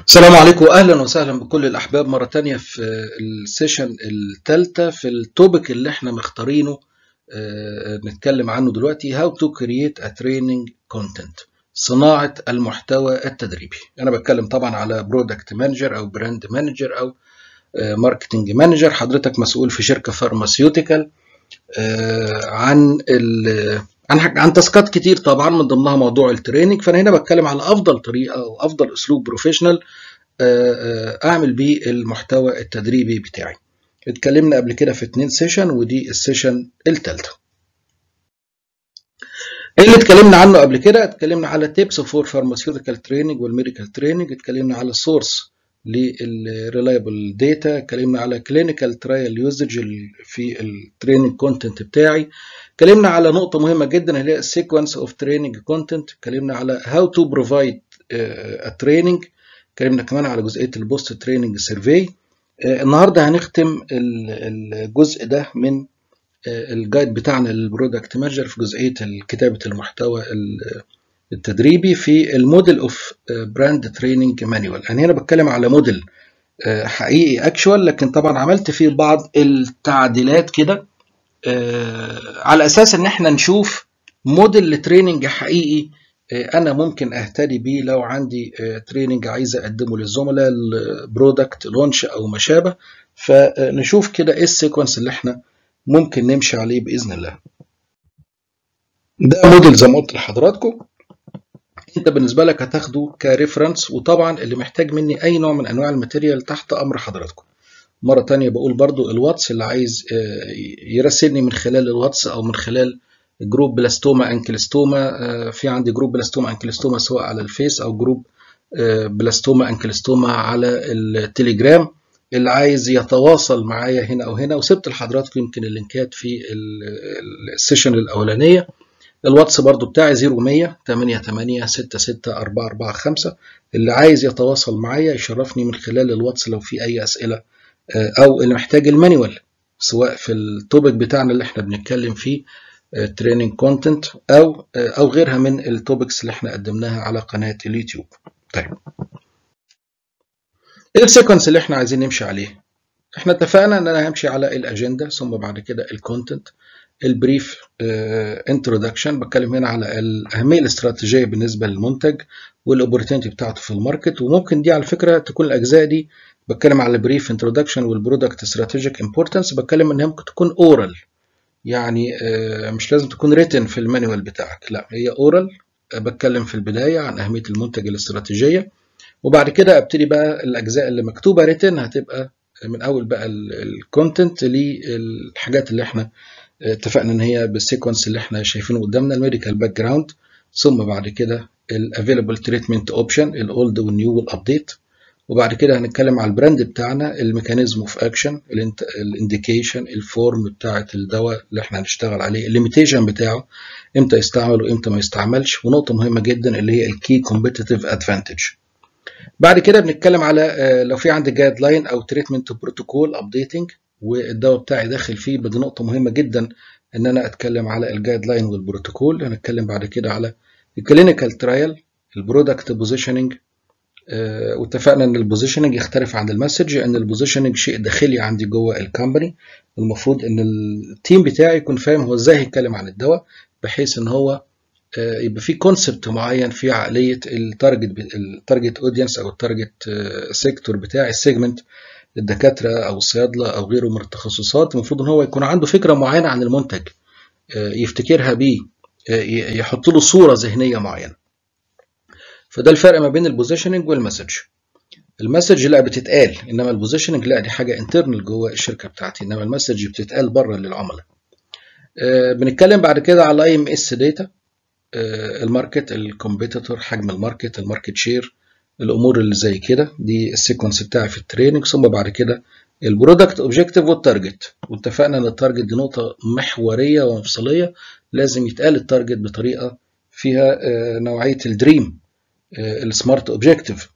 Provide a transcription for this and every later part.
السلام عليكم واهلا وسهلا بكل الاحباب مره تانية في السيشن الثالثه في التوبيك اللي احنا مختارينه آه، نتكلم عنه دلوقتي how to create a training content صناعه المحتوى التدريبي انا بتكلم طبعا على برودكت مانجر او براند مانجر او ماركتنج مانجر حضرتك مسؤول في شركه فارماسيوتيكال عن ال عن عن تاسكات كتير طبعا من ضمنها موضوع التريننج فانا هنا بتكلم على افضل طريقه او افضل اسلوب بروفيشنال اعمل بيه المحتوى التدريبي بتاعي اتكلمنا قبل كده في اتنين سيشن ودي السيشن الثالثه اللي اتكلمنا عنه قبل كده اتكلمنا على تيبس فور فارماسيوتيكال تريننج والميديكال تريننج اتكلمنا على سورس للريلايبل داتا اتكلمنا على كلينيكال ترايل يوزج في التريننج كونتنت بتاعي اتكلمنا على نقطة مهمة جدا اللي هي السيكونس اوف تريننج كونتنت اتكلمنا على هاو تو بروفايد ا تريننج اتكلمنا كمان على جزئية البوست تريننج سيرفي النهارده هنختم الجزء ده من الجايد بتاعنا للبرودكت مانجر في جزئية كتابة المحتوى التدريبي في الموديل اوف براند تريننج مانيوال انا هنا بتكلم على موديل حقيقي اكشوال لكن طبعا عملت فيه بعض التعديلات كده على اساس ان احنا نشوف موديل لتريننج حقيقي انا ممكن اهتدي بيه لو عندي تريننج عايز اقدمه للزملاء البرودكت لونش او ما شابه فنشوف كده ايه السيكونس اللي احنا ممكن نمشي عليه باذن الله ده موديل زي ما قلت لحضراتكم انت بالنسبه لك هتاخده كريفرنس وطبعا اللي محتاج مني اي نوع من انواع الماتيريال تحت امر حضراتكم مرة تانية بقول برضو الواتس اللي عايز يراسلني من خلال الواتس أو من خلال جروب بلاستوما أنكلستوما في عندي جروب بلاستوما أنكلستوما سواء على الفيس أو جروب بلاستوما أنكلستوما على التليجرام اللي عايز يتواصل معايا هنا أو هنا وسبت لحضراتكم يمكن اللينكات في السيشن الأولانية الواتس برضو بتاعي 0100 88 66 445 اللي عايز يتواصل معايا يشرفني من خلال الواتس لو في أي أسئلة او اللي محتاج المانيوال سواء في التوبيك بتاعنا اللي احنا بنتكلم فيه تريننج كونتنت او او غيرها من التوبكس اللي احنا قدمناها على قناه اليوتيوب طيب ايه السيكونس اللي احنا عايزين نمشي عليه احنا اتفقنا ان انا همشي على الاجنده ثم بعد كده الكونتنت البريف انترودكشن بتكلم هنا على الاهميه الاستراتيجيه بالنسبه للمنتج والاوبورتيونيتي بتاعته في الماركت وممكن دي على فكره تكون الاجزاء دي بتكلم على البريف انترودكشن والبرودكت استراتيجيك امبورتنس بتكلم انها ممكن تكون اورال يعني مش لازم تكون ريتن في المانيوال بتاعك لا هي اورال بتكلم في البدايه عن اهميه المنتج الاستراتيجيه وبعد كده ابتدي بقى الاجزاء اللي مكتوبه ريتن هتبقى من اول بقى الكونتنت للحاجات اللي احنا اتفقنا ان هي بالسيكونس اللي احنا شايفينه قدامنا الميديكال باك جراوند ثم بعد كده الافيلابل تريتمنت اوبشن الاولد والنيو والابديت وبعد كده هنتكلم على البراند بتاعنا الميكانيزم اوف اكشن الانديكيشن الفورم بتاعه الدواء اللي احنا هنشتغل عليه الليميتيشن بتاعه امتى يستعمل وامتى ما يستعملش ونقطه مهمه جدا اللي هي الكي كومبيتيتيف ادفانتج بعد كده بنتكلم على لو في عندي جايد لاين او تريتمنت بروتوكول ابديتنج والدواء بتاعي داخل فيه بدي نقطه مهمه جدا ان انا اتكلم على الجايد لاين والبروتوكول هنتكلم بعد كده على الكلينيكال ترايل البرودكت بوزيشننج واتفقنا ان البوزيشننج يختلف عن المسج ان البوزيشننج شيء داخلي عندي جوه الكومباني المفروض ان التيم بتاعي يكون فاهم هو ازاي هيتكلم عن الدواء بحيث ان هو يبقى في كونسبت معين في عقليه التارجت التارجت اودينس او التارجت سيكتور بتاعي السيجمنت الدكاتره او الصيادله او غيره من التخصصات المفروض ان هو يكون عنده فكره معينه عن المنتج يفتكرها بيه يحط له صوره ذهنيه معينه فده الفرق ما بين البوزيشننج والمسج المسج لا بتتقال انما البوزيشننج لا دي حاجه انترنال جوه الشركه بتاعتي انما المسج بتتقال بره للعملاء آه بنتكلم بعد كده على اي ام اس داتا الماركت الكومبيتيتور حجم الماركت الماركت شير الامور اللي زي كده دي السيكونس بتاعي في التريننج ثم بعد كده البرودكت اوبجيكتيف والتارجت واتفقنا ان التارجت دي نقطه محوريه ومفصليه لازم يتقال التارجت بطريقه فيها آه نوعيه الدريم السمارت اوبجيكتيف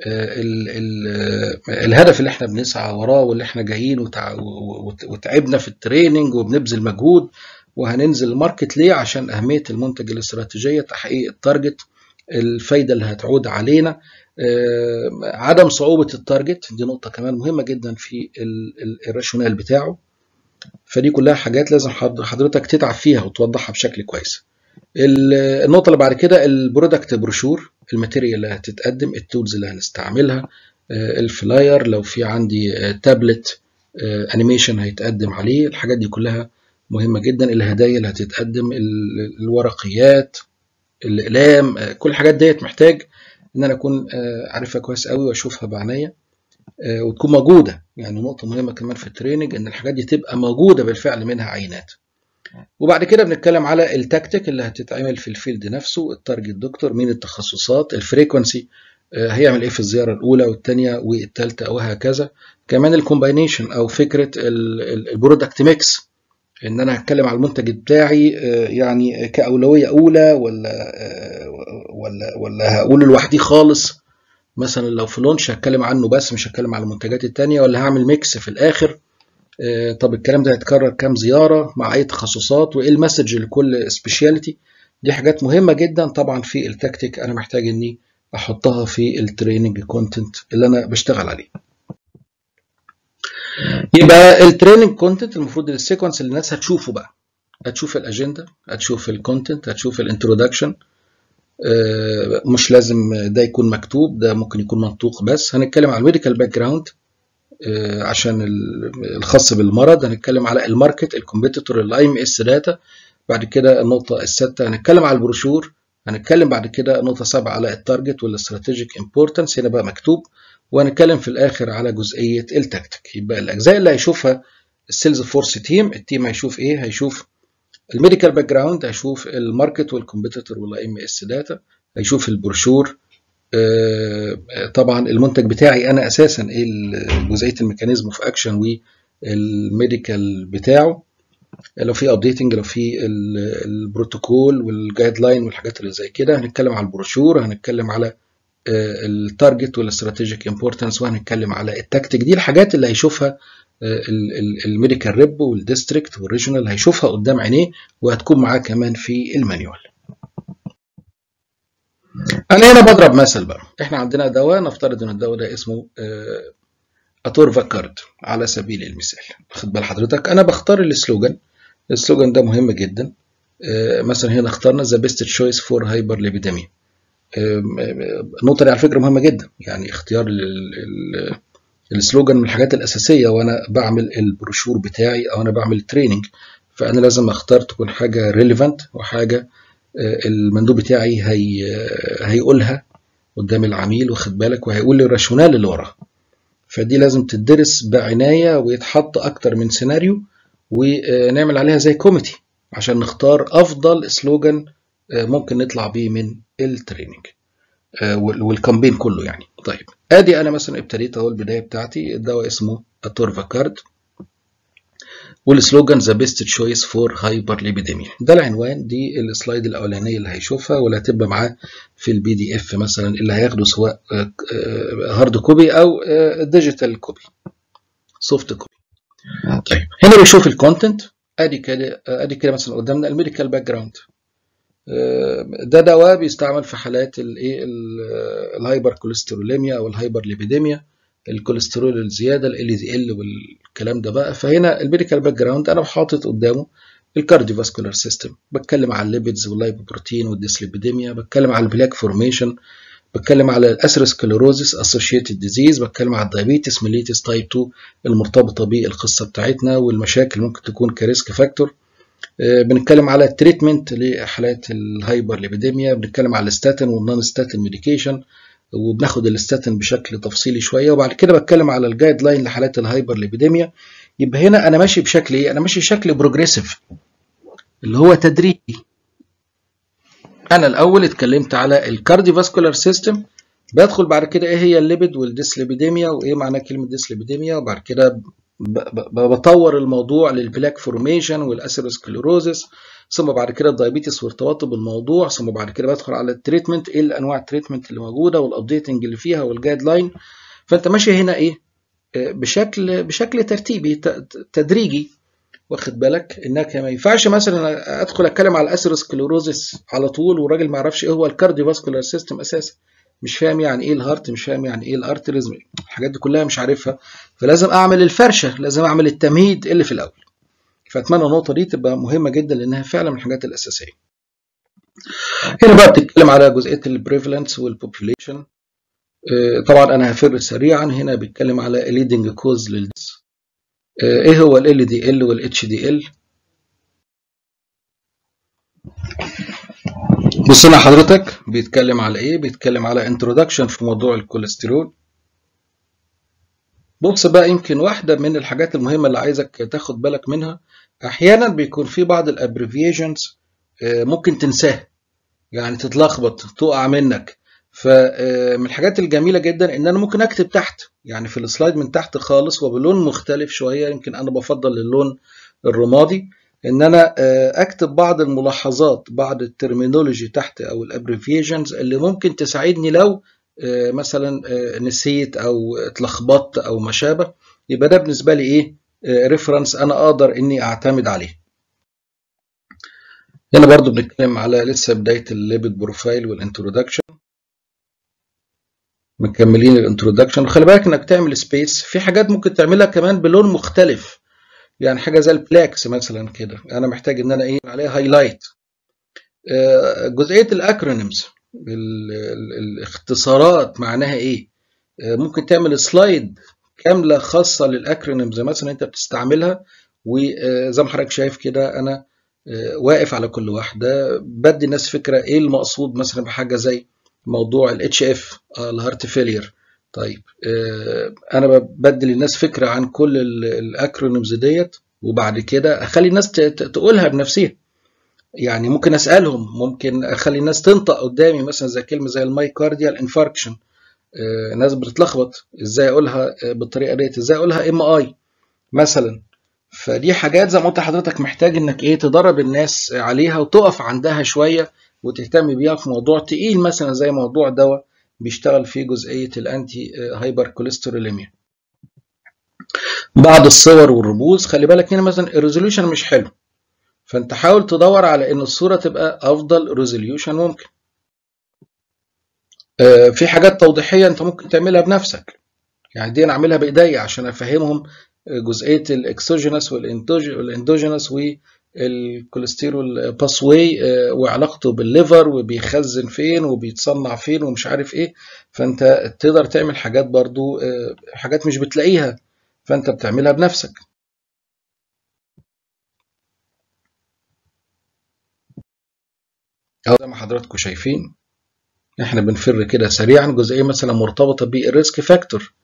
الهدف اللي احنا بنسعى وراه واللي احنا جايين وتعبنا في التريننج وبنبذل مجهود وهننزل الماركت ليه عشان اهميه المنتج الاستراتيجيه تحقيق التارجت الفايده اللي هتعود علينا عدم صعوبه التارجت دي نقطه كمان مهمه جدا في الراشونال بتاعه فدي كلها حاجات لازم حضرتك تتعب فيها وتوضحها بشكل كويس النقطه اللي بعد كده البرودكت بروشور الماتيريال اللي هتتقدم التولز اللي هنستعملها الفلاير لو في عندي تابلت انيميشن هيتقدم عليه الحاجات دي كلها مهمه جدا الهدايا اللي هتتقدم الورقيات الاقلام كل الحاجات ديت محتاج ان انا اكون عارفها كويس قوي واشوفها بعناية وتكون موجوده يعني نقطه مهمه كمان في التريننج ان الحاجات دي تبقى موجوده بالفعل منها عينات وبعد كده بنتكلم على التكتيك اللي هتتعمل في الفيلد نفسه التارجت دكتور مين التخصصات الفريكونسي هيعمل ايه في الزياره الاولى والثانيه والثالثه وهكذا كمان الكومباينيشن او فكره البرودكت ميكس ان انا هتكلم على المنتج بتاعي يعني كاولويه اولى ولا ولا ولا هقول لوحدي خالص مثلا لو في لونش هتكلم عنه بس مش هتكلم على المنتجات التانية ولا هعمل ميكس في الاخر طب الكلام ده هيتكرر كام زياره مع اي تخصصات وايه المسج لكل سبيشاليتي دي حاجات مهمه جدا طبعا في التكتيك انا محتاج اني احطها في التريننج كونتنت اللي انا بشتغل عليه يبقى التريننج كونتنت المفروض السيكونس اللي الناس هتشوفه بقى هتشوف الاجنده هتشوف الكونتنت هتشوف الانترودكشن مش لازم ده يكون مكتوب ده ممكن يكون منطوق بس هنتكلم على الميديكال باك جراوند عشان الخاص بالمرض هنتكلم على الماركت الكومبيتيتور الاي ام اس داتا بعد كده النقطه السادسه هنتكلم على البروشور هنتكلم بعد كده نقطه سبعه على التارجت والاستراتيجيك امبورتنس هنا بقى مكتوب وهنتكلم في الاخر على جزئيه التكتيك يبقى الاجزاء اللي هيشوفها السيلز فورس تيم التيم هيشوف ايه هيشوف الميديكال باك جراوند هيشوف الماركت والكومبيتيتور والاي ام اس داتا هيشوف البروشور طبعا المنتج بتاعي انا اساسا ايه جزئيه الميكانيزم اوف اكشن والميديكال بتاعه لو في ابديتنج لو في البروتوكول والجايد لاين والحاجات اللي زي كده هنتكلم على البروشور هنتكلم على التارجت والاستراتيجيك امبورتنس وهنتكلم على التكتيك دي الحاجات اللي هيشوفها الميديكال ريب والديستريكت والريجونال هيشوفها قدام عينيه وهتكون معاه كمان في المانيوال انا هنا بضرب مثل بقى احنا عندنا دواء نفترض ان الدواء ده اسمه اتورفاكارد على سبيل المثال واخد بال حضرتك انا بختار السلوجان السلوجان ده مهم جدا مثلا هنا اخترنا ذا بيست تشويس فور هايبر ليبيديميا النقطه دي على فكره مهمه جدا يعني اختيار السلوجان من الحاجات الاساسيه وانا بعمل البروشور بتاعي او انا بعمل التريننج فانا لازم اختار تكون حاجه ريليفنت وحاجه المندوب بتاعي هي هيقولها قدام العميل واخد بالك وهيقول لي الراشونال اللي وراها فدي لازم تدرس بعنايه ويتحط اكتر من سيناريو ونعمل عليها زي كوميتي عشان نختار افضل سلوجان ممكن نطلع بيه من التريننج والكامبين كله يعني طيب ادي انا مثلا ابتديت اهو البدايه بتاعتي الدواء اسمه اتورفاكارد والسلوجان ذا بيست تشويس فور هايبر ليبيديميا ده العنوان دي السلايد الاولانيه اللي هيشوفها واللي هتبقى معاه في البي دي اف مثلا اللي هياخده سواء هارد كوبي او ديجيتال كوبي سوفت كوبي طيب هنا بنشوف الكونتنت ادي كده ادي كده مثلا قدامنا الميديكال باك جراوند ده دواء بيستعمل في حالات الايه الهايبر كوليستروليميا او الهايبر ليبيديميا الكوليسترول الزياده ال دي ال والكلام ده بقى فهنا الميديكال باك جراوند انا حاطط قدامه الكارديوفاسكولار سيستم بتكلم على الليبيدز واللايبوبروتين والديسليبيديميا بتكلم على البلاك فورميشن بتكلم على الاسيروسكليروزس اسوشيتد ديزيز بتكلم على الدايابيتس ميليتس تايب 2 المرتبطه بالقصه بتاعتنا والمشاكل ممكن تكون كريسك فاكتور بنتكلم على التريتمنت لحالات الهايبر ليبيديميا بنتكلم على الستاتين والنون ستاتين ميديكيشن وبناخد الستاتين بشكل تفصيلي شويه وبعد كده بتكلم على الجايد لاين لحالات الهايبر ليبيديميا يبقى هنا انا ماشي بشكل ايه انا ماشي بشكل بروجريسيف اللي هو تدريجي انا الاول اتكلمت على الكارديوفاسكولار سيستم بدخل بعد كده ايه هي الليبيد والديسليبيديميا وايه معنى كلمه ديسليبيديميا وبعد كده بطور الموضوع للبلاك فورميشن والاسيروسكليروزس ثم بعد كده الدايابيتس وارتباطه بالموضوع ثم بعد كده بدخل على التريتمنت ايه الانواع التريتمنت اللي موجوده والابديتنج اللي فيها والجايد لاين فانت ماشي هنا ايه بشكل بشكل ترتيبي تدريجي واخد بالك انك ما ينفعش مثلا ادخل اتكلم على الاسيروسكليروزس على طول والراجل ما يعرفش ايه هو الكارديوفاسكولار سيستم اساسا مش فاهم يعني ايه الهارت مش فاهم يعني ايه الارتريز الحاجات دي كلها مش عارفها فلازم اعمل الفرشه لازم اعمل التمهيد اللي في الاول فاتمنى النقطه دي تبقى مهمه جدا لانها فعلا من الحاجات الاساسيه هنا بقى بتتكلم على جزئيه البريفالنس والبوبوليشن طبعا انا هفر سريعا هنا بيتكلم على ليدنج كوز للدس ايه هو ال دي ال والاتش دي ال بص هنا حضرتك بيتكلم على ايه بيتكلم على انترودكشن في موضوع الكوليسترول بص بقى يمكن واحدة من الحاجات المهمة اللي عايزك تاخد بالك منها احيانا بيكون في بعض الابريفيشنز ممكن تنساها يعني تتلخبط تقع منك فمن الحاجات الجميله جدا ان انا ممكن اكتب تحت يعني في السلايد من تحت خالص وبلون مختلف شويه يمكن انا بفضل اللون الرمادي ان انا اكتب بعض الملاحظات بعض الترمينولوجي تحت او الابريفيشنز اللي ممكن تساعدني لو مثلا نسيت او اتلخبطت او ما شابه يبقى ده بالنسبه لي ايه ريفرنس انا اقدر اني اعتمد عليه هنا برضو بنتكلم على لسه بدايه الليبيد بروفايل والانترودكشن مكملين الانترودكشن وخلي بالك انك تعمل سبيس في حاجات ممكن تعملها كمان بلون مختلف يعني حاجه زي البلاكس مثلا كده انا محتاج ان انا ايه عليها هايلايت جزئيه الاكرونيمز الاختصارات معناها ايه ممكن تعمل سلايد كامله خاصه للاكرونيمز مثلا انت بتستعملها وزي ما حضرتك شايف كده انا واقف على كل واحده بدي الناس فكره ايه المقصود مثلا بحاجه زي موضوع الاتش اف الهارت فيلير طيب انا بدي للناس فكره عن كل الاكرونيمز ديت وبعد كده اخلي الناس تقولها بنفسها يعني ممكن اسالهم ممكن اخلي الناس تنطق قدامي مثلا زي كلمه زي المايكارديال انفاركشن ناس بتتلخبط ازاي اقولها بالطريقه ديت ازاي اقولها ام اي مثلا فدي حاجات زي ما قلت لحضرتك محتاج انك ايه تدرب الناس عليها وتقف عندها شويه وتهتم بيها في موضوع تقيل مثلا زي موضوع دواء بيشتغل في جزئيه الانتي هايبر كوليستروليميا بعض الصور والرموز خلي بالك هنا مثلا الريزوليوشن مش حلو فانت حاول تدور على ان الصوره تبقى افضل ريزوليوشن ممكن في حاجات توضيحيه انت ممكن تعملها بنفسك يعني دي انا اعملها بايديا عشان افهمهم جزئيه الاكسوجينس والاندوجينس والكوليسترول باس واي وعلاقته بالليفر وبيخزن فين وبيتصنع فين ومش عارف ايه فانت تقدر تعمل حاجات برضو حاجات مش بتلاقيها فانت بتعملها بنفسك أو زي ما حضراتكم شايفين احنا بنفر كده سريعا جزئيه مثلا مرتبطه بالريسك فاكتور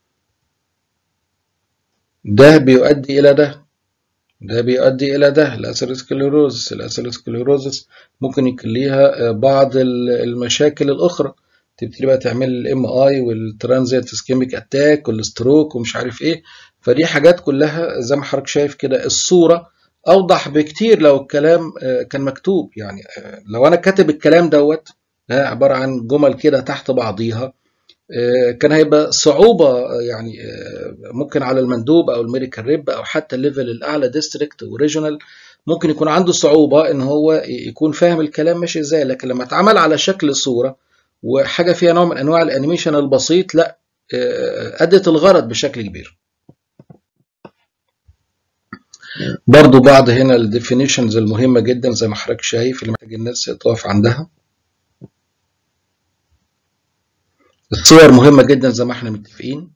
ده بيؤدي الى ده ده بيؤدي الى ده الاسيروسكليروزس الاسيروسكليروزس ممكن يكون ليها بعض المشاكل الاخرى تبتدي بقى تعمل الام اي والترانزيت اسكيميك اتاك والستروك ومش عارف ايه فدي حاجات كلها زي ما حضرتك شايف كده الصوره اوضح بكتير لو الكلام كان مكتوب يعني لو انا كاتب الكلام دوت عباره عن جمل كده تحت بعضيها كان هيبقى صعوبة يعني ممكن على المندوب أو الميديكال ريب أو حتى الليفل الأعلى ديستريكت وريجونال ممكن يكون عنده صعوبة إن هو يكون فاهم الكلام ماشي إزاي لكن لما اتعمل على شكل صورة وحاجة فيها نوع من أنواع الأنيميشن البسيط لا أدت الغرض بشكل كبير برضو بعض هنا الديفينيشنز المهمة جدا زي ما حضرتك شايف اللي محتاج الناس تقف عندها الصور مهمة جدا زي ما احنا متفقين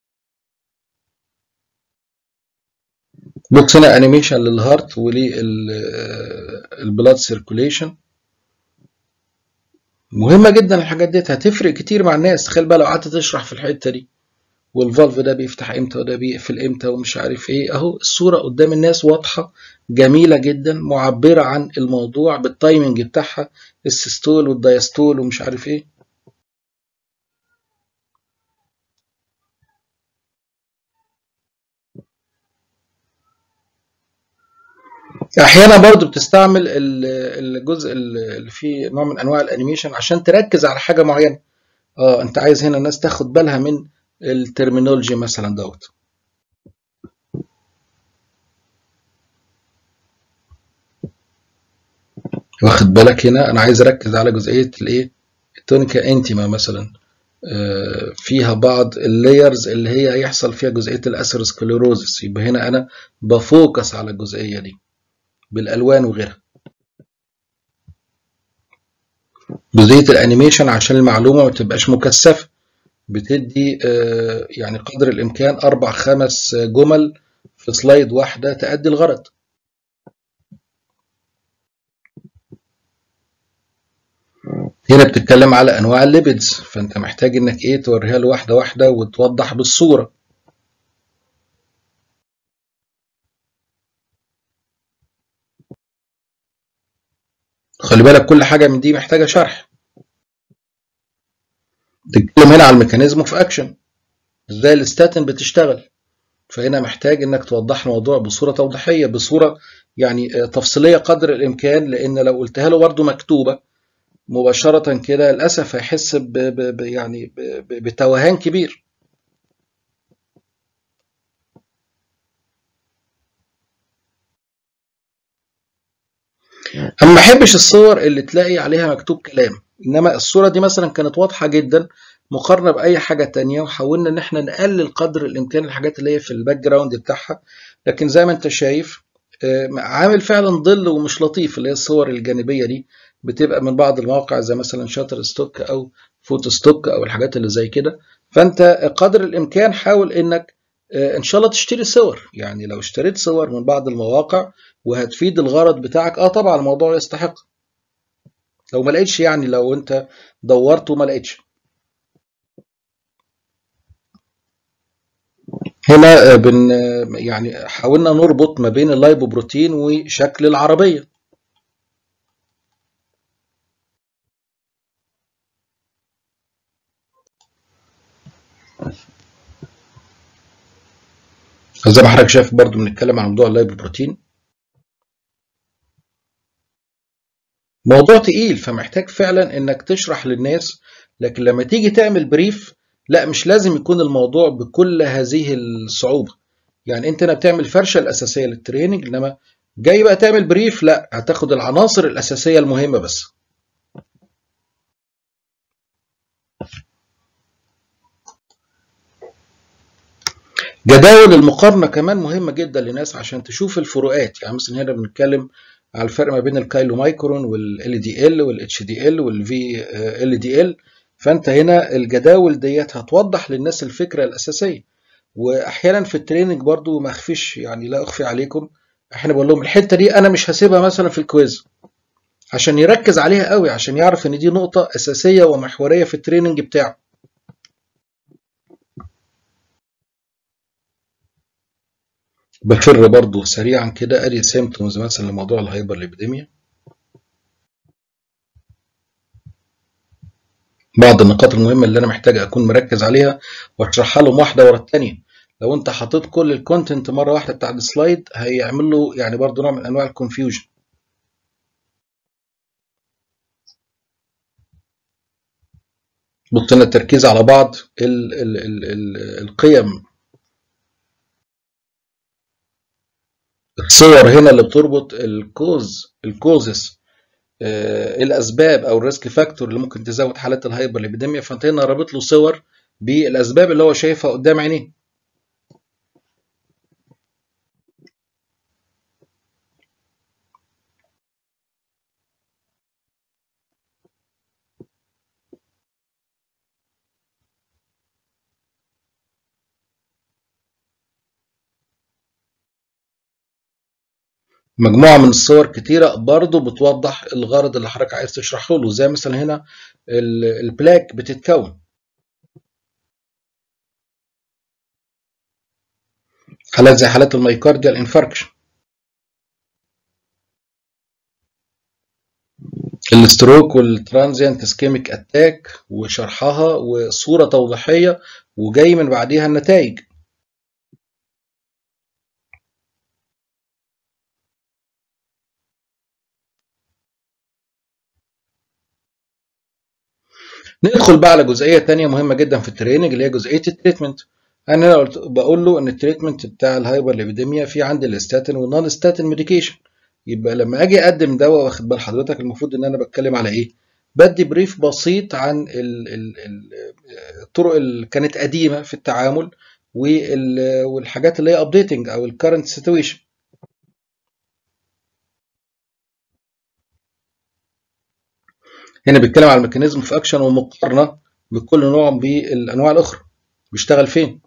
بص هنا انيميشن للهارت وللبلاد سيركوليشن مهمة جدا الحاجات دي هتفرق كتير مع الناس تخيل بقى لو قعدت تشرح في الحتة دي والفالف ده بيفتح امتى وده بيقفل امتى ومش عارف ايه اهو الصورة قدام الناس واضحة جميلة جدا معبرة عن الموضوع بالتايمنج بتاعها السيستول والدايستول ومش عارف ايه احيانا برضو بتستعمل الجزء اللي فيه نوع من انواع الانيميشن عشان تركز على حاجه معينه اه انت عايز هنا الناس تاخد بالها من الترمينولوجي مثلا دوت واخد بالك هنا انا عايز اركز على جزئيه الايه التونيكا انتيما مثلا فيها بعض اللايرز اللي هي هيحصل فيها جزئيه الاسيروسكليروزس يبقى هنا انا بفوكس على الجزئيه دي بالالوان وغيرها جزئيه الانيميشن عشان المعلومه ما تبقاش مكثفه بتدي يعني قدر الامكان اربع خمس جمل في سلايد واحده تأدي الغرض هنا بتتكلم على انواع الليبيدز فانت محتاج انك ايه توريها له واحده واحده وتوضح بالصوره خلي بالك كل حاجه من دي محتاجه شرح بتتكلم هنا على الميكانيزم اوف اكشن ازاي الستاتين بتشتغل فهنا محتاج انك توضح الموضوع بصوره توضيحيه بصوره يعني تفصيليه قدر الامكان لان لو قلتها له برده مكتوبه مباشره كده للاسف هيحس ب ب يعني ب بتوهان كبير اما ما احبش الصور اللي تلاقي عليها مكتوب كلام انما الصوره دي مثلا كانت واضحه جدا مقارنه باي حاجه تانية وحاولنا ان احنا نقلل قدر الامكان الحاجات اللي هي في الباك جراوند بتاعها لكن زي ما انت شايف عامل فعلا ظل ومش لطيف اللي هي الصور الجانبيه دي بتبقى من بعض المواقع زي مثلا شاتر ستوك او فوتو ستوك او الحاجات اللي زي كده فانت قدر الامكان حاول انك ان شاء الله تشتري صور يعني لو اشتريت صور من بعض المواقع وهتفيد الغرض بتاعك اه طبعا الموضوع يستحق لو ما لقيتش يعني لو انت دورت وما لقيتش هنا بن يعني حاولنا نربط ما بين اللايبوبروتين وشكل العربيه زي ما حضرتك شايف برضو بنتكلم عن موضوع اللايبوبروتين موضوع تقيل فمحتاج فعلا انك تشرح للناس لكن لما تيجي تعمل بريف لا مش لازم يكون الموضوع بكل هذه الصعوبة يعني انت هنا بتعمل فرشة الاساسية للتريننج انما جاي بقى تعمل بريف لا هتاخد العناصر الاساسية المهمة بس جداول المقارنة كمان مهمة جدا لناس عشان تشوف الفروقات يعني مثلا هنا بنتكلم على الفرق ما بين الكايلو مايكرون والال دي ال والاتش دي ال والفي ال دي ال فانت هنا الجداول ديت هتوضح للناس الفكره الاساسيه واحيانا في التريننج برضو ما اخفيش يعني لا اخفي عليكم احنا بقول لهم الحته دي انا مش هسيبها مثلا في الكويز عشان يركز عليها قوي عشان يعرف ان دي نقطه اساسيه ومحوريه في التريننج بتاعه بفر برضو سريعا كده ادي سيمتومز مثلا لموضوع الهايبر ليبيديميا بعض النقاط المهمه اللي انا محتاج اكون مركز عليها واشرحها لهم واحده ورا الثانيه لو انت حطيت كل الكونتنت مره واحده بتاع السلايد هيعمل له يعني برضو نوع من انواع الكونفيوجن بص لنا التركيز على بعض ال ال ال ال القيم الصور هنا اللي بتربط الكوز الكوزس آه الاسباب او الريسك فاكتور اللي ممكن تزود حالات الهايبر ليبيديميا فانت هنا رابط له صور بالاسباب اللي هو شايفها قدام عينيه مجموعة من الصور كتيرة برضو بتوضح الغرض اللي حضرتك عايز تشرحه له زي مثلا هنا البلاك بتتكون حالات زي حالات الميوكارديال انفاركشن الستروك والترانزيانت اسكيميك اتاك وشرحها وصورة توضيحية وجاي من بعديها النتائج ندخل بقى على جزئيه تانية مهمه جدا في التريننج اللي هي جزئيه التريتمنت انا قلت بقول له ان التريتمنت بتاع الهايبر ليبيديميا في عندي الاستاتين والنون ستاتين ميديكيشن يبقى لما اجي اقدم دواء واخد بال حضرتك المفروض ان انا بتكلم على ايه بدي بريف بسيط عن ال ال ال الطرق اللي كانت قديمه في التعامل والحاجات اللي هي ابديتنج او الكرنت سيتويشن هنا بيتكلم على الميكانيزم اوف اكشن والمقارنه بكل نوع بالانواع الاخرى بيشتغل فين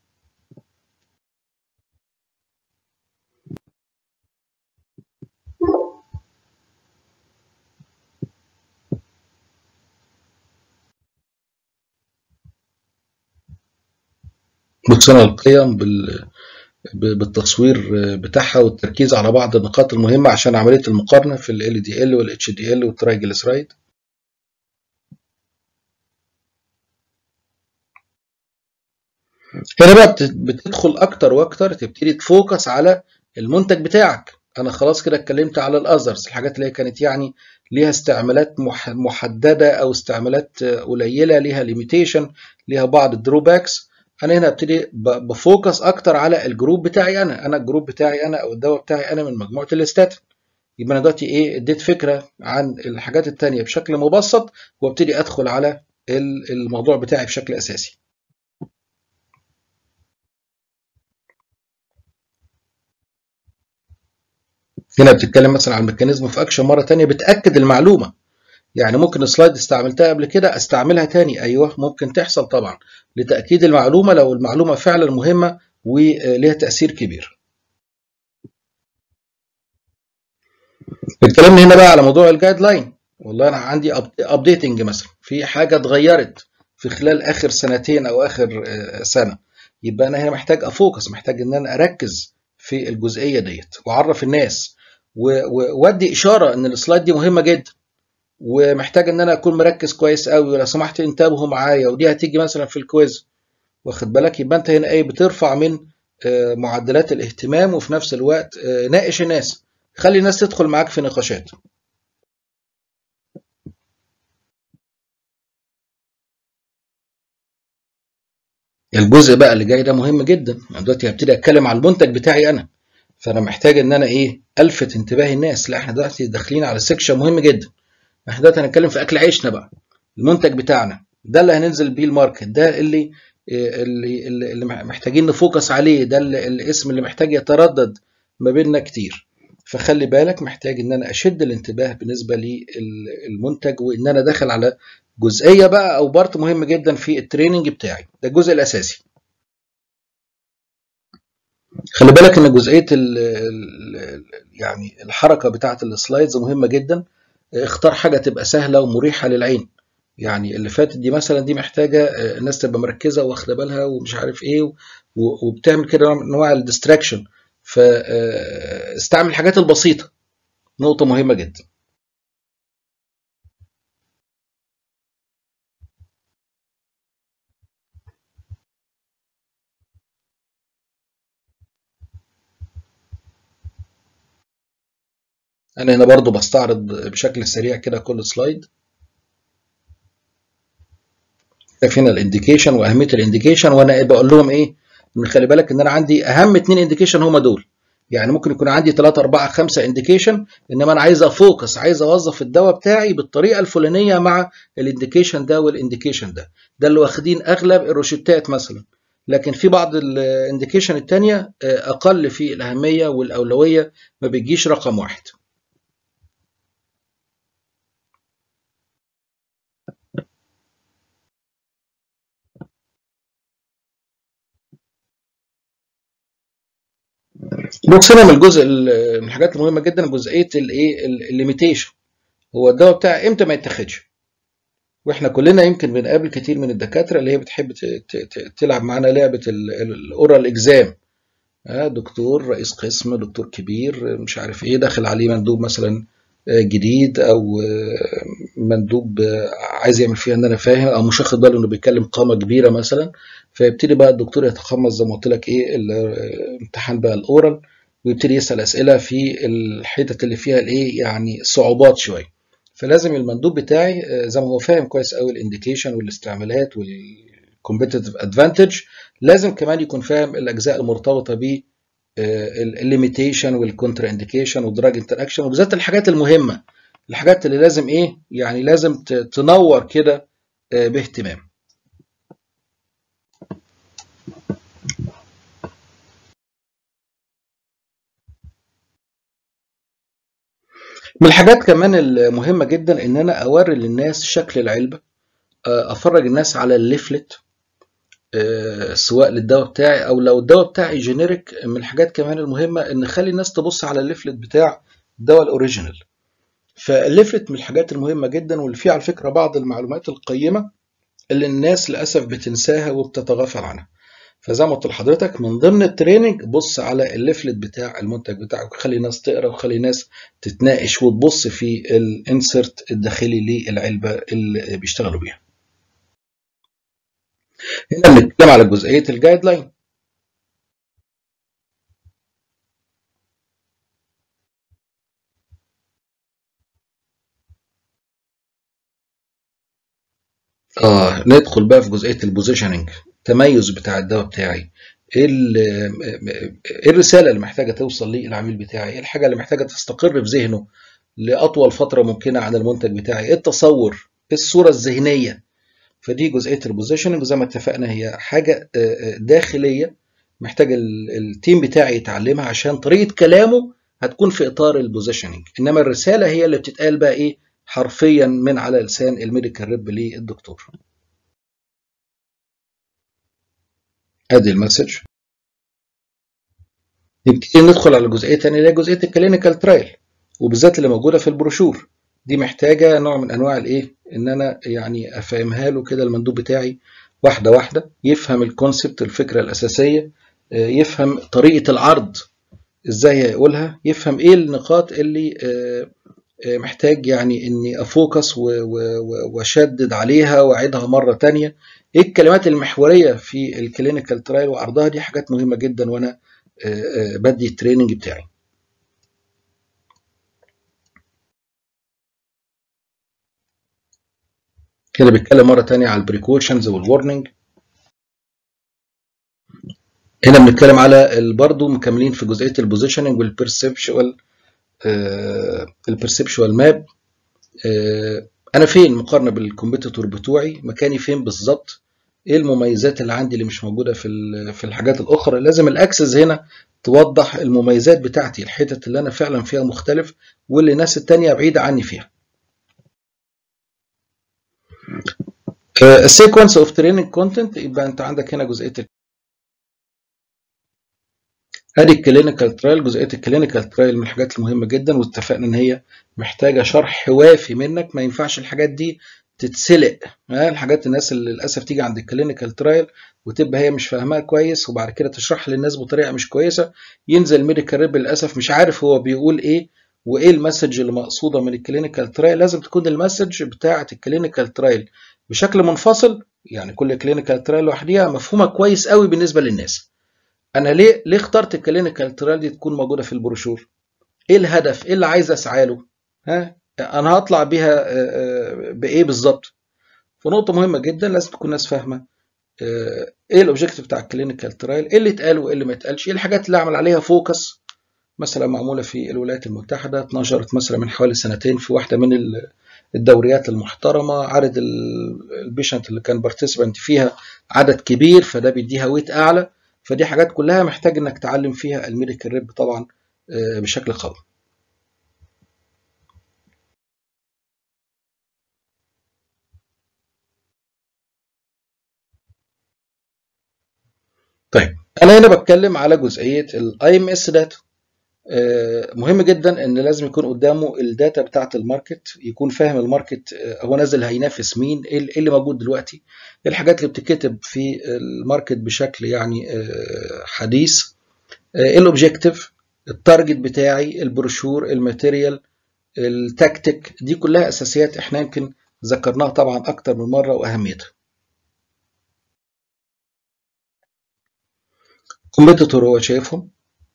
بصنا القيم بالتصوير بتاعها والتركيز على بعض النقاط المهمة عشان عملية المقارنة في ال LDL وال HDL والترايجليسرايد هنا بقى بتدخل اكتر واكتر تبتدي تفوكس على المنتج بتاعك انا خلاص كده اتكلمت على الاذرز الحاجات اللي هي كانت يعني ليها استعمالات محدده او استعمالات قليله ليها ليميتيشن ليها بعض الدروباكس انا هنا ابتدي بفوكس اكتر على الجروب بتاعي انا انا الجروب بتاعي انا او الدواء بتاعي انا من مجموعه الاستاتين يبقى انا دلوقتي ايه اديت فكره عن الحاجات التانية بشكل مبسط وابتدي ادخل على الموضوع بتاعي بشكل اساسي هنا بتتكلم مثلا عن الميكانيزم في اكشن مره تانية بتاكد المعلومه يعني ممكن سلايد استعملتها قبل كده استعملها تاني ايوه ممكن تحصل طبعا لتاكيد المعلومه لو المعلومه فعلا مهمه وليها تاثير كبير اتكلمنا هنا بقى على موضوع الجايد لاين والله انا عندي ابديتنج مثلا في حاجه اتغيرت في خلال اخر سنتين او اخر سنه يبقى انا هنا محتاج افوكس محتاج ان انا اركز في الجزئيه ديت واعرف الناس وادي اشاره ان السلايد دي مهمه جدا ومحتاج ان انا اكون مركز كويس قوي ولو سمحت انتبهوا معايا ودي هتيجي مثلا في الكويز واخد بالك يبقى انت هنا ايه بترفع من معدلات الاهتمام وفي نفس الوقت ناقش الناس خلي الناس تدخل معاك في نقاشات الجزء بقى اللي جاي ده مهم جدا دلوقتي هبتدي اتكلم على المنتج بتاعي انا فانا محتاج ان انا ايه الفت انتباه الناس لا احنا دلوقتي داخلين على سيكشن مهم جدا احنا دلوقتي هنتكلم في اكل عيشنا بقى المنتج بتاعنا ده اللي هننزل بيه الماركت ده اللي اللي اللي محتاجين نفوكس عليه ده اللي الاسم اللي محتاج يتردد ما بيننا كتير فخلي بالك محتاج ان انا اشد الانتباه بالنسبه للمنتج وان انا داخل على جزئيه بقى او بارت مهم جدا في التريننج بتاعي ده الجزء الاساسي خلي بالك ان جزئيه ال ال يعني الحركه بتاعه السلايدز مهمه جدا اختار حاجه تبقى سهله ومريحه للعين يعني اللي فاتت دي مثلا دي محتاجه الناس تبقى مركزه واخده بالها ومش عارف ايه وبتعمل كده نوع من انواع الديستراكشن فاستعمل الحاجات البسيطه نقطه مهمه جدا انا هنا برضو بستعرض بشكل سريع كده كل سلايد شايف هنا الانديكيشن واهميه الانديكيشن وانا بقول لهم ايه من خلي بالك ان انا عندي اهم اتنين انديكيشن هما دول يعني ممكن يكون عندي 3 4 5 انديكيشن انما انا عايز افوكس عايز اوظف الدواء بتاعي بالطريقه الفلانيه مع الانديكيشن ده والانديكيشن ده ده اللي واخدين اغلب الروشتات مثلا لكن في بعض الانديكيشن الثانيه اقل في الاهميه والاولويه ما بتجيش رقم واحد بص هنا من الجزء من الحاجات المهمه جدا جزئيه الايه الليميتيشن هو الدواء بتاعي امتى ما يتاخدش واحنا كلنا يمكن بنقابل كتير من الدكاتره اللي هي بتحب تلعب معانا لعبه الاورال اكزام دكتور رئيس قسم دكتور كبير مش عارف ايه داخل عليه مندوب مثلا جديد او مندوب عايز يعمل فيها ان انا فاهم او مش واخد باله انه بيتكلم قامه كبيره مثلا فيبتدي بقى الدكتور يتقمص زي ما قلت لك ايه الامتحان بقى الاورال ويبتدي يسال اسئله في الحتت اللي فيها الايه يعني صعوبات شويه فلازم المندوب بتاعي زي ما هو فاهم كويس قوي الانديكيشن والاستعمالات والكومبيتيتيف ادفانتج لازم كمان يكون فاهم الاجزاء المرتبطه ب الليميتيشن والكونترا انديكيشن والدراج انتر اكشن وبالذات الحاجات المهمه الحاجات اللي لازم ايه يعني لازم تنور كده باهتمام من الحاجات كمان المهمه جدا ان انا اوري للناس شكل العلبه افرج الناس على الليفلت سواء للدواء بتاعي او لو الدواء بتاعي جينيريك من الحاجات كمان المهمه ان اخلي الناس تبص على الليفلت بتاع الدواء الاوريجينال فالليفلت من الحاجات المهمه جدا واللي فيه على فكره بعض المعلومات القيمه اللي الناس للاسف بتنساها وبتتغافل عنها فزي ما قلت لحضرتك من ضمن التريننج بص على الليفلت بتاع المنتج بتاعك وخلي الناس تقرا وخلي الناس تتناقش وتبص في الانسرت الداخلي للعلبه اللي بيشتغلوا بيها هنا بنتكلم على جزئيه الجايد لاين اه ندخل بقى في جزئيه البوزيشننج التميز بتاع الدواء بتاعي ايه الرساله اللي محتاجه توصل للعميل بتاعي ايه الحاجه اللي محتاجه تستقر في ذهنه لاطول فتره ممكنه عن المنتج بتاعي ايه التصور ايه الصوره الذهنيه فدي جزئيه البوزيشننج زي ما اتفقنا هي حاجه داخليه محتاج التيم بتاعي يتعلمها عشان طريقه كلامه هتكون في اطار البوزيشننج انما الرساله هي اللي بتتقال بقى ايه حرفيا من على لسان الميديكال ريب للدكتور ادي المسج نبتدي ندخل على جزئيه ثانيه اللي هي جزئيه الكلينيكال ترايل وبالذات اللي موجوده في البروشور دي محتاجه نوع من انواع الايه ان انا يعني افهمها له كده المندوب بتاعي واحده واحده يفهم الكونسبت الفكره الاساسيه يفهم طريقه العرض ازاي هيقولها يفهم ايه النقاط اللي محتاج يعني اني افوكس واشدد عليها واعيدها مره تانية ايه الكلمات المحوريه في الكلينيكال ترايل وعرضها دي حاجات مهمه جدا وانا بدي التريننج بتاعي كده بيتكلم مره تانية على البريكوشنز والورنينج هنا بنتكلم على برضه مكملين في جزئيه البوزيشننج والبرسبشوال البرسبشوال ماب انا فين مقارنه بالكومبيتيتور بتوعي مكاني فين بالظبط ايه المميزات اللي عندي اللي مش موجوده في في الحاجات الاخرى لازم الاكسس هنا توضح المميزات بتاعتي الحتت اللي انا فعلا فيها مختلف واللي الناس التانية بعيده عني فيها السيكونس اوف تريننج كونتنت يبقى انت عندك هنا جزئيه ادي الكلينيكال ترايل جزئيه الكلينيكال ترايل من الحاجات المهمه جدا واتفقنا ان هي محتاجه شرح وافي منك ما ينفعش الحاجات دي تتسلق الحاجات الناس اللي للاسف تيجي عند الكلينيكال ترايل وتبقى هي مش فاهماها كويس وبعد كده تشرح للناس بطريقه مش كويسه ينزل ميديكال ريب للاسف مش عارف هو بيقول ايه وايه المسج اللي مقصوده من الكلينيكال ترايل لازم تكون المسج بتاعه الكلينيكال ترايل بشكل منفصل يعني كل كلينيكال ترايل لوحديها مفهومه كويس قوي بالنسبه للناس انا ليه ليه اخترت الكلينيكال ترايل دي تكون موجوده في البروشور ايه الهدف ايه اللي عايز اسعى له ها انا هطلع بيها بايه بالظبط فنقطه مهمه جدا لازم تكون الناس فاهمه ايه الاوبجيكتيف بتاع الكلينيكال ترايل ايه اللي اتقال وايه اللي ما اتقالش ايه الحاجات اللي اعمل عليها فوكس مثلا معموله في الولايات المتحده اتنشرت مثلا من حوالي سنتين في واحده من الدوريات المحترمه عدد البيشنت اللي كان بارتيسيبنت فيها عدد كبير فده بيديها ويت اعلى فدي حاجات كلها محتاج انك تعلم فيها الميديكال ريب طبعا بشكل قوي طيب انا هنا بتكلم على جزئيه الاي ام اس داتا مهم جدا ان لازم يكون قدامه الداتا بتاعه الماركت يكون فاهم الماركت هو نازل هينافس مين ايه اللي موجود دلوقتي ايه الحاجات اللي بتتكتب في الماركت بشكل يعني حديث ايه الاوبجيكتيف التارجت بتاعي البروشور الماتيريال التكتيك دي كلها اساسيات احنا يمكن ذكرناها طبعا اكتر من مره واهميتها كومبيتيتور هو شايفهم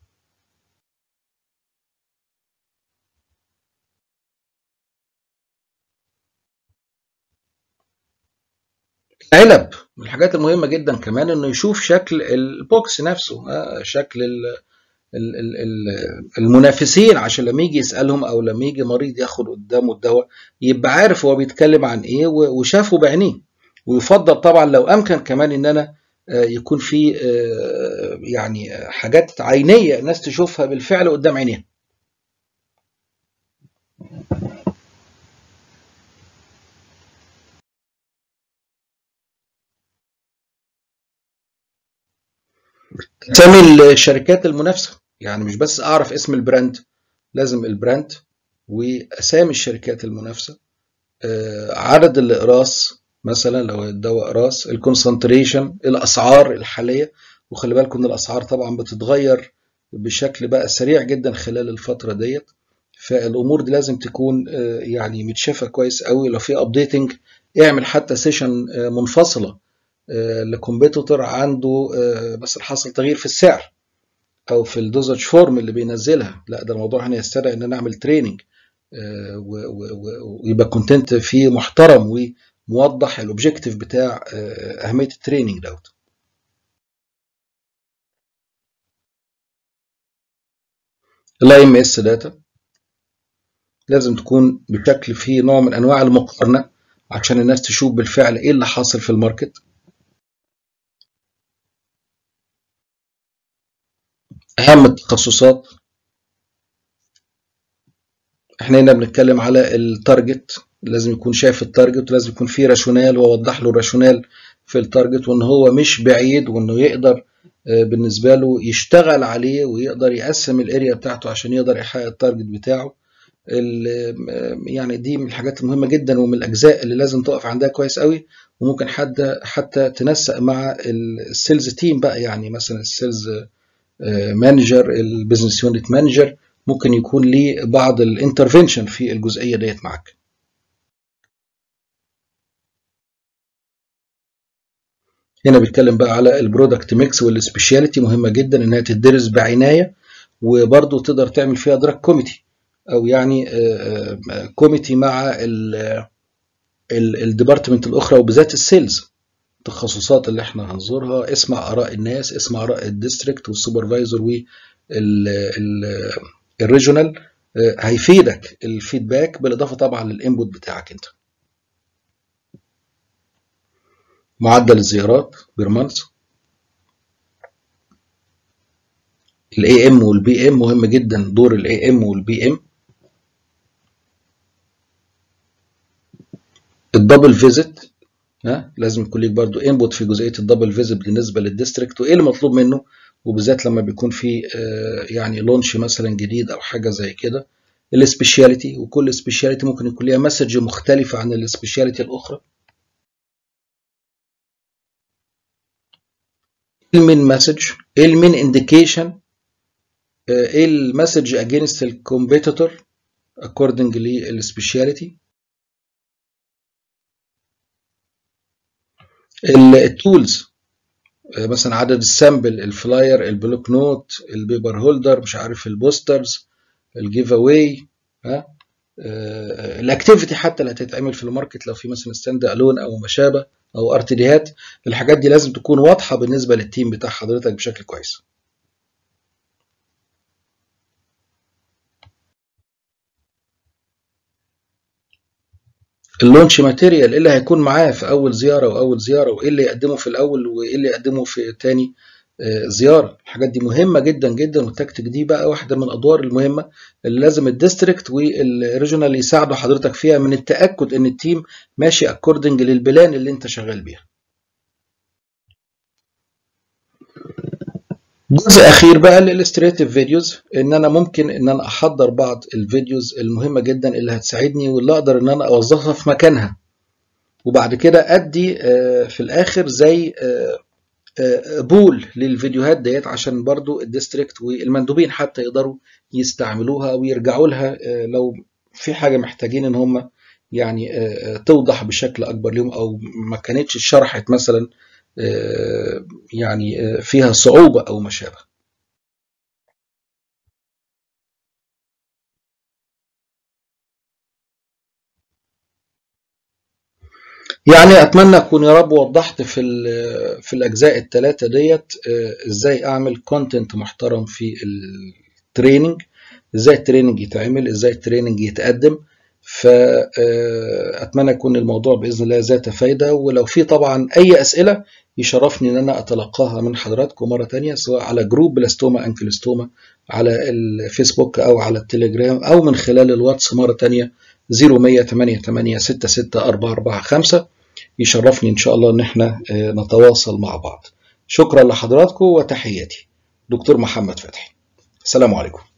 علب من الحاجات المهمة جدا كمان انه يشوف شكل البوكس نفسه شكل المنافسين عشان لما يجي يسالهم او لما يجي مريض ياخد قدامه الدواء يبقى عارف هو بيتكلم عن ايه وشافه بعينيه ويفضل طبعا لو امكن كمان ان انا يكون في يعني حاجات عينيه الناس تشوفها بالفعل قدام عينيها اسامي الشركات المنافسه يعني مش بس اعرف اسم البراند لازم البراند واسامي الشركات المنافسه عدد الاقراص مثلا لو الدواء اقراص الكونسنتريشن الاسعار الحاليه وخلي بالكم ان الاسعار طبعا بتتغير بشكل بقى سريع جدا خلال الفتره ديت فالامور دي لازم تكون يعني متشافه كويس قوي لو في ابديتنج اعمل حتى سيشن منفصله لكمبيتيتور عنده بس حصل تغيير في السعر او في الدوزج فورم اللي بينزلها لا ده الموضوع هنا يستدعي ان انا اعمل تريننج ويبقى كونتنت فيه محترم وموضح الاوبجيكتيف بتاع اهميه التريننج دوت الاي ام اس داتا لازم تكون بشكل فيه نوع من انواع المقارنه عشان الناس تشوف بالفعل ايه اللي حاصل في الماركت اهم التخصصات احنا هنا بنتكلم على التارجت لازم يكون شايف التارجت ولازم يكون فيه راشونال واوضح له الراشونال في التارجت وان هو مش بعيد وانه يقدر بالنسبه له يشتغل عليه ويقدر يقسم الاريا بتاعته عشان يقدر يحقق التارجت بتاعه يعني دي من الحاجات المهمه جدا ومن الاجزاء اللي لازم تقف عندها كويس قوي وممكن حد حتى تنسق مع السيلز تيم بقى يعني مثلا السيلز مانجر البيزنس يونت مانجر ممكن يكون ليه بعض الانترفنشن في الجزئيه ديت معاك هنا بيتكلم بقى على البرودكت ميكس والسبيشاليتي مهمه جدا انها تدرس بعنايه وبرضه تقدر تعمل فيها دراج كوميتي او يعني كوميتي مع الديبارتمنت الاخرى وبالذات السيلز التخصصات اللي احنا هنزورها اسمع اراء الناس اسمع اراء الديستريكت والسوبرفايزر والريجونال هيفيدك الفيدباك بالاضافه طبعا للانبوت بتاعك انت معدل الزيارات بير مانث الاي ام والبي ام مهم جدا دور الاي ام والبي ام الدبل فيزيت ها لازم يكون ليك برضو انبوت في جزئيه الدبل فيزيت بالنسبه للديستريكت وايه المطلوب منه وبالذات لما بيكون في يعني لونش مثلا جديد او حاجه زي كده السبيشاليتي وكل سبيشاليتي ممكن يكون ليها مسج مختلفه عن السبيشاليتي الاخرى المين مسج ايه المين انديكيشن ايه المسج اجينست الكومبيتيتور according للسبيشاليتي التولز مثلا عدد السامبل الفلاير البلوك نوت البيبر هولدر مش عارف البوسترز الجيف اواي ها الاكتيفيتي حتى اللي هتتعمل في الماركت لو في مثلا ستاند الون او ما شابه او ارتديهات الحاجات دي لازم تكون واضحه بالنسبه للتيم بتاع حضرتك بشكل كويس اللونش ماتيريال ايه اللي هيكون معاه في اول زياره واول زياره وايه اللي يقدمه في الاول وايه اللي يقدمه في تاني زياره الحاجات دي مهمه جدا جدا والتكتيك دي بقى واحده من الادوار المهمه اللي لازم الديستريكت والريجونال يساعدوا حضرتك فيها من التاكد ان التيم ماشي اكوردنج للبلان اللي انت شغال بيها جزء اخير بقى الالستريتيف فيديوز ان انا ممكن ان انا احضر بعض الفيديوز المهمه جدا اللي هتساعدني واللي اقدر ان انا اوظفها في مكانها وبعد كده ادي في الاخر زي بول للفيديوهات ديت عشان برضو الديستريكت والمندوبين حتى يقدروا يستعملوها او يرجعوا لها لو في حاجه محتاجين ان هم يعني توضح بشكل اكبر لهم او ما كانتش اتشرحت مثلا يعني فيها صعوبة أو ما شابه يعني اتمنى اكون يا رب وضحت في في الاجزاء الثلاثه ديت ازاي اعمل كونتنت محترم في التريننج ازاي التريننج يتعمل ازاي التريننج يتقدم فاتمنى يكون الموضوع باذن الله ذات فايده ولو في طبعا اي اسئله يشرفني ان انا اتلقاها من حضراتكم مره تانية سواء على جروب بلاستوما انكلستوما على الفيسبوك او على التليجرام او من خلال الواتس مره تانية 0188664445 يشرفني ان شاء الله ان احنا نتواصل مع بعض شكرا لحضراتكم وتحياتي دكتور محمد فتحي السلام عليكم